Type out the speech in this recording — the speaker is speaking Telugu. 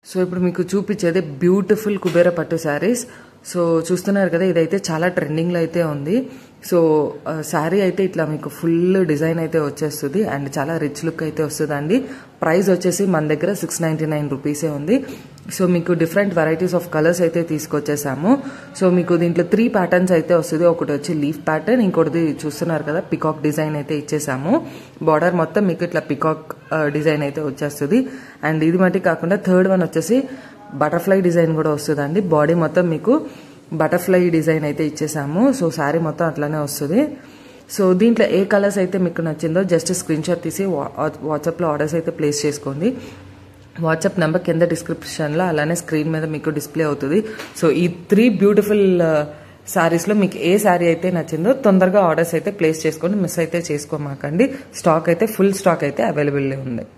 సో ఇప్పుడు మీకు చూపించేది బ్యూటిఫుల్ కుబేర పట్టు శారీస్ సో చూస్తున్నారు కదా ఇదైతే చాలా ట్రెండింగ్లో అయితే ఉంది సో శారీ అయితే ఇట్లా మీకు ఫుల్ డిజైన్ అయితే వచ్చేస్తుంది అండ్ చాలా రిచ్ లుక్ అయితే వస్తుందండి ప్రైస్ వచ్చేసి మన దగ్గర సిక్స్ నైంటీ నైన్ రూపీసే ఉంది సో మీకు డిఫరెంట్ వెరైటీస్ ఆఫ్ కలర్స్ అయితే తీసుకొచ్చేసాము సో మీకు దీంట్లో త్రీ ప్యాటర్న్స్ అయితే వస్తుంది ఒకటి వచ్చి లీఫ్ ప్యాటర్న్ ఇంకోటిది చూస్తున్నారు కదా పికాక్ డిజైన్ అయితే ఇచ్చేసాము బార్డర్ మొత్తం మీకు ఇట్లా పికాక్ డిజైన్ అయితే వచ్చేస్తుంది అండ్ ఇది మట్టి కాకుండా థర్డ్ వన్ వచ్చేసి బటర్ఫ్లై డిజైన్ కూడా వస్తుందండి బాడీ మొత్తం మీకు బటర్ఫ్లై డిజైన్ అయితే ఇచ్చేసాము సో శారీ మొత్తం అట్లానే వస్తుంది సో దీంట్లో ఏ కలర్స్ అయితే మీకు నచ్చిందో జస్ట్ స్క్రీన్ షాట్ తీసి వాట్సాప్లో ఆర్డర్స్ అయితే ప్లేస్ చేసుకోండి వాట్సాప్ నెంబర్ కింద డిస్క్రిప్షన్లో అలానే స్క్రీన్ మీద మీకు డిస్ప్లే అవుతుంది సో ఈ త్రీ బ్యూటిఫుల్ శారీస్లో మీకు ఏ శారీ అయితే నచ్చిందో తొందరగా ఆర్డర్స్ అయితే ప్లేస్ చేసుకోండి మిస్ అయితే చేసుకోమాకండి స్టాక్ అయితే ఫుల్ స్టాక్ అయితే అవైలబుల్ ఉంది